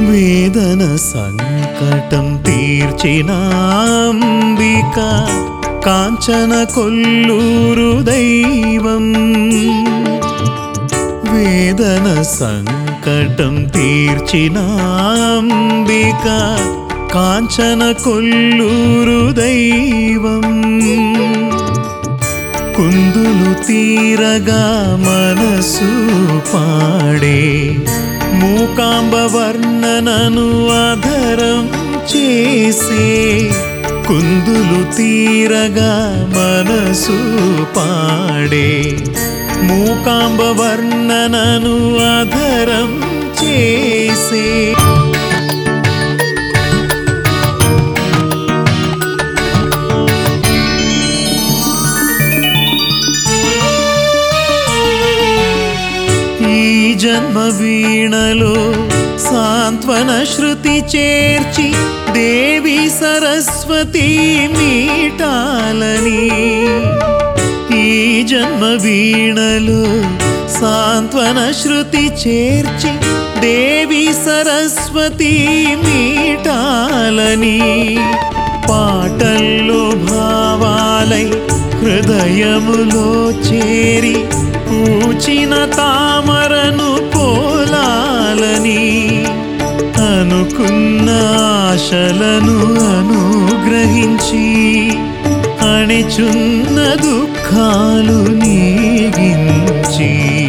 వేదన సంకటం తీర్చిన అంబిక కాంచన కొల్లూరు దైవం వేదన సంకటం తీర్చిన అంబిక కాంచన కొల్లూరు దైవం కుందులు తీరగా మనసు పాడే మూకాంబ వర్ణనను ఆధరం చేసే కుందులు తీరగా మనసు పాడే మూకాంబ వర్ణనను ఆధరం చేసే ఈ జన్మ వీణలో సాంత్వన శృతి చేర్చి దేవి సరస్వతి మీటాలని ఈ జన్మ వీణలో సాంత్వన శృతి చేర్చి దేవి సరస్వతి మీటాలని పాటల్లో భావాలై హృదయములో చేరి పూచిన తామరను పోలాలని అనుకున్న ఆశలను అనుగ్రహించి అణిచున్న దుఃఖాలు నీగించి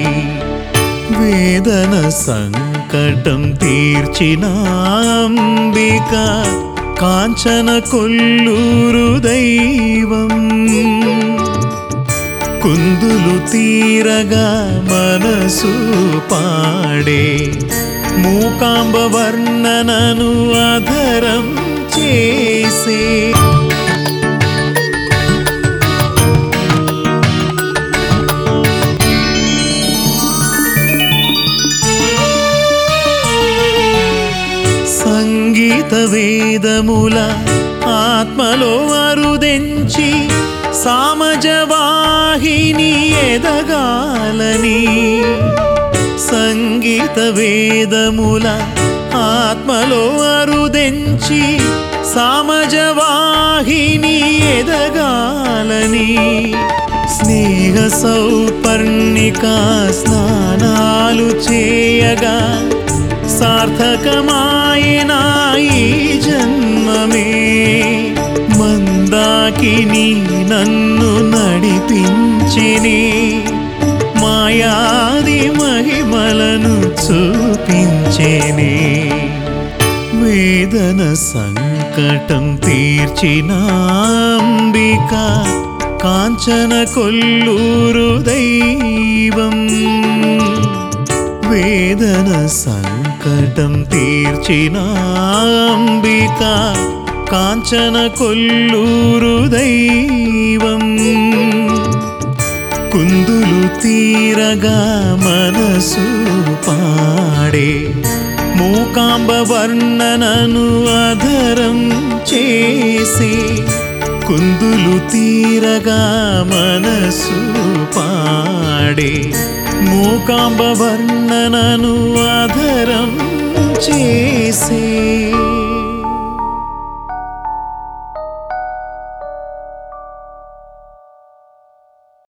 వేదన సంకటం తీర్చిన అంబిక కాంచన కొల్లూరు దైవం కుందులు తీరగా మనసు పాడే మూకాంబ వర్ణనను ఆధరం చేసే సంగీత వేదముల ఆత్మలో అరుదెంచి సామజవాహిని ఎదగాలని సంగీత వేదముల ఆత్మలో అరుదెంచి సామజవాహిని ఎదగాలని స్నేహ సౌపర్ణిక స్నానాలు చేయగా సార్థకమాయనా ఈ జన్మమే మందాకిని నన్ను నడిపించిని మాయాది మహిమలను చూపించేనే వేదన సంకటం తీర్చిన అంబిక కాంచన కొల్లూరు దైవం వేదన సంకటం తీర్చిన అంబిక కాంచన కొల్లూరు దైవం కుందులు తీరగా మనసు పాడే మూకాంబ వర్ణనను అధరం చేసి కుందులు తీరగా మనసు పాడే మూకాంబ వర్ణనను అధరం చేసే